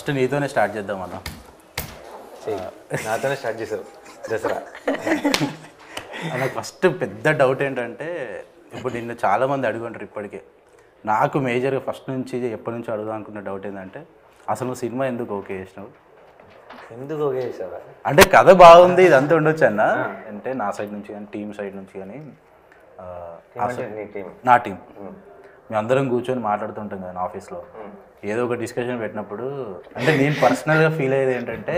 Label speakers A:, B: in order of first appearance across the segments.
A: First నీతోనే start చేద్దాం అన్న
B: చెయ్యి. నాతోనే స్టార్ట్ చేశారు దసరా
A: నాకు ఫస్ట్ పెద్ద డౌట్ ఏంటంటే ఇప్పుడు నిన్ను చాలామంది అడుగుంటారు ఇప్పటికే నాకు మేజర్గా ఫస్ట్ నుంచి ఎప్పటి నుంచి అడుగుదాం అనుకున్న డౌట్ ఏంటంటే అసలు నువ్వు సినిమా ఎందుకు ఓకే చేసినావు
B: ఎందుకు ఓకే చేసావా
A: అంటే కథ బాగుంది ఇదంతా ఉండొచ్చు అన్న అంటే నా సైడ్ నుంచి కానీ టీం సైడ్ నుంచి కానీ ఆ,
B: అంటే నీ టీం
A: నా టీం మేము అందరం కూర్చొని మాట్లాడుతుంటాం కదా నా ఆఫీస్లో ఏదో ఒక డిస్కషన్ పెట్టినప్పుడు అంటే నేను పర్సనల్గా ఫీల్ అయ్యేది ఏంటంటే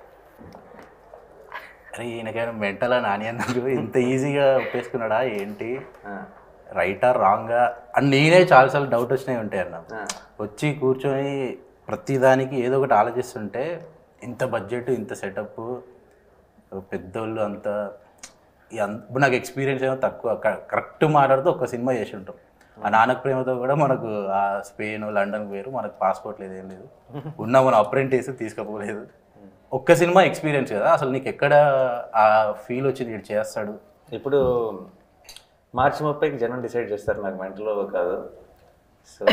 A: అరే ఈయనకైనా మెంటలా నాని అన్నకు ఇంత ఈజీగా ఒప్పేసుకున్నాడా ఏంటి రైటా రాంగా అని నేనే చాలాసార్లు డౌట్ వచ్చినాయి ఉంటాయి అన్న వచ్చి కూర్చొని ప్రతిదానికి ఏదో ఒకటి ఆలోచిస్తుంటే ఇంత బడ్జెట్ ఇంత సెటప్ పెద్దోళ్ళు అంత ఈ అన్- ఇప్పుడు నాకు ఎక్స్పీరియన్స్ ఏమో తక్కువ కరెక్ట్ మాట్లాడుతూ ఒక సినిమా చేసి ఉంటాం ఆ నాన్నకు ప్రేమతో కూడా మనకు ఆ స్పెయిన్ లండన్ వేరు మనకు పాస్పోర్ట్ లేదు ఏం లేదు ఉన్న మన అప్రెంటిస్ తీసుకపోలేదు ఒక్క సినిమా ఎక్స్పీరియన్స్ కదా అసలు నీకు ఎక్కడ ఆ ఫీల్ వచ్చింది వీడు చేస్తాడు
B: ఇప్పుడు మార్చి ముప్పైకి జనం డిసైడ్ చేస్తారు నాకు మెంటలో కాదు సో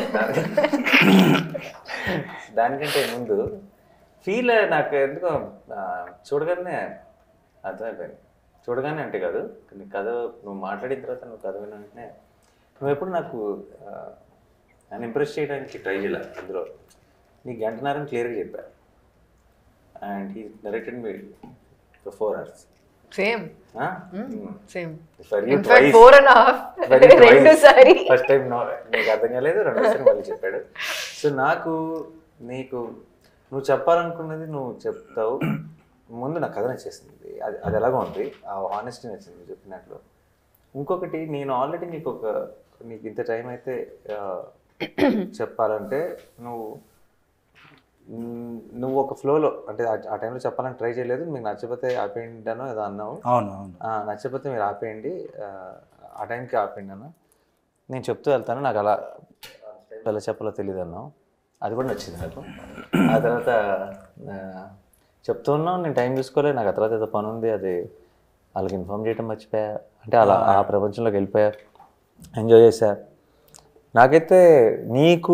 B: దానికంటే ముందు ఫీల్ నాకు ఎందుకో ఆ, చూడగానే అర్థమైపోయింది చూడగానే అంటే కాదు నీ కథ నువ్వు మాట్లాడిన తర్వాత నువ్వు కథ విన్న వెంటనే నువ్వు ఎప్పుడు నాకు ఆ, నన్ను ఇంప్రెస్ చేయడానికి ట్రై చేయలే అందులో నీ గంటన్నరం క్లియర్గా చెప్పా and he directed me four hours
C: same same
B: for you
C: in fact four and half రెండు సారి
B: ఫస్ట్ టైం నీకు అర్థం కాలేదు రెండోసారి మళ్ళీ చెప్పాడు సో నాకు నీకు నువ్వు చెప్పాలనుకున్నది నువ్వు చెప్తావు ముందు నాకు కథ నచ్చేసింది అది అది ఎలాగో ఉంది ఆ ఆనెస్టీ నచ్చింది నువ్వు చెప్పినట్లు ఇంకొకటి నేను ఆల్రెడీ నీకు ఒక నీకు ఇంత టైం అయితే ఆ, చెప్పాలంటే నువ్వు మ్, నువ్వు ఒక ఫ్లోలో అంటే ఆ- ఆ టైంలో చెప్పాలని ట్రై చేయలేదు మీకు నచ్చకపోతే ఆపేయండి అనో ఏదో అన్నావు
A: అవును అవును
B: ఆ, నచ్చకపోతే మీరు ఆపేయండి ఆ, ఆ టైంకి ఆపేయండి అన్న నేను చెప్తూ వెళ్తాను నాకు అలా ఎలా చెప్పాలో తెలియదు అన్నావు అది కూడా నచ్చింది నాకు ఆ తర్వాత ఆ, చెప్తూ ఉన్నావు నేను టైం చూసుకోలేదు నాకు ఆ తర్వాత ఏదో పని ఉంది అది వాళ్ళకి ఇన్ఫామ్ చేయడం మర్చిపోయా అంటే అలా ఆ ప్రపంచంలోకి వెళ్ళిపోయా ఎంజాయ్ చేశా నాకైతే నీకు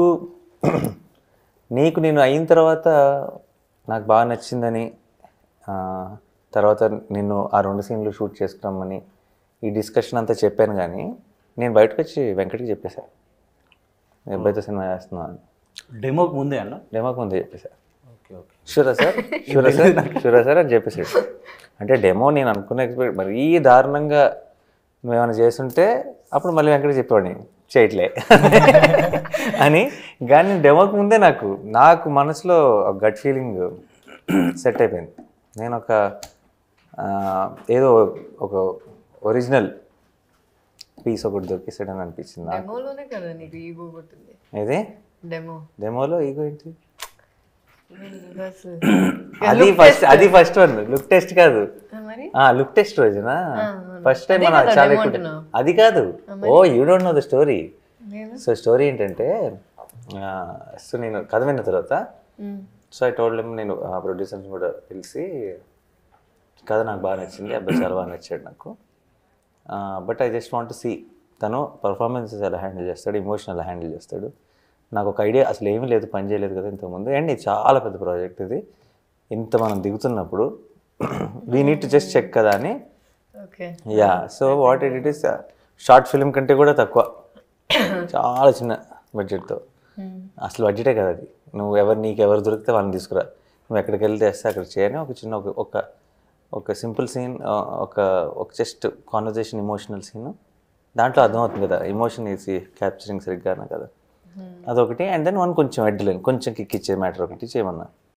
B: నీకు నేను అయిన తర్వాత నాకు బాగా నచ్చిందని ఆ, తర్వాత నిన్ను ఆ రెండు సీన్లు షూట్ చేసుకురమ్మని ఈ డిస్కషన్ అంతా చెప్పాను కానీ నేను బయటకు వచ్చి వెంకట్కి చెప్పేశాను నేను అబ్బాయితో సినిమా చేస్తున్నాను అని
A: డెమోకి ముందే అన్న
B: డెమోకి ముందు చెప్పేశాను
A: ఓకే ఓకే
B: షూరా సార్ షూరా సార్ షూరా సార్ అని చెప్పేసాడు అంటే డెమో నేను అనుకున్న ఎక్స్పెక్ట్ మరీ దారుణంగా నువ్వేమైనా చేస్తుంటే అప్పుడు మళ్ళీ వెంకట చెప్పేవాడిని చేయట్లే అని కానీ డెమోకి ముందే నాకు నాకు మనసులో గట్ ఫీలింగ్ సెట్ అయిపోయింది నేను ఒక ఆ, ఏదో ఒక ఒరిజినల్ పీస్ ఒకటి దొరికేసాడని అనిపించింది నాకు
C: డెమోలోనే కదా నీకు ఈగో కొట్టింది
B: ఏది
C: డెమో
B: డెమోలో ఈగో ఏంటి అది ఫస్ట్ అది ఫస్ట్ వన్ లుక్ టెస్ట్ కాదు
C: మరి
B: ఆ లుక్ టెస్ట్ రోజునా
C: అవును.
B: ఫస్ట్ టైం
C: అదే
B: మన
C: కదా
B: చాలా
C: demo
B: ఎక్కువ
C: అంటున్నావు.
B: అది కాదు oh you don't know the story
C: నేను
B: సో స్టోరీ ఏంటంటే సో నేను కథ విన్న తర్వాత సో ఐ టోల్డ్ నేను ఆ ప్రొడ్యూసర్స్ కూడా పిలిచి కథ నాకు బాగా నచ్చింది అబ్బాయి చాలా బాగా నచ్చాడు నాకు but I just want see తను పర్ఫార్మెన్సెస్ ఎలా హ్యాండిల్ చేస్తాడు ఇమోషన్ ఎలా హ్యాండిల్ చేస్తాడు నాకు ఒక ఐడియా అసలు ఏమీ లేదు పని చేయలేదు కదా ఇంతకుముందు అండ్ ఇది చాలా పెద్ద ప్రాజెక్ట్ ఇది ఇంత మనం దిగుతున్నప్పుడు we need to just check కదా అని
C: okay
B: yeah so what it it is short film కంటే కూడా తక్కువ చాలా చిన్న బడ్జెట్తో అసలు బడ్జెటే కదా అది నువ్వు ఎవరు నీకు ఎవరు దొరికితే వాళ్ళని తీసుకురా నువ్వు ఎక్కడికి వెళ్తే వస్తే అక్కడ చేయని ఒక చిన్న ఒక ఒక ఒక సింపుల్ సీన్ ఒక ఒక జస్ట్ కాన్వర్జేషన్ ఇమోషనల్ సీన్ దాంట్లో అర్థమవుతుంది కదా ఇమోషన్ ఈజీ క్యాప్చరింగ్ సరిగ్గా కదా అదొకటి అండ్ దెన్ వన్ కొంచెం అడ్డలేను కొంచెం కిక్ ఇచ్చే మ్యాటర్ ఒకటి చేయమన్నా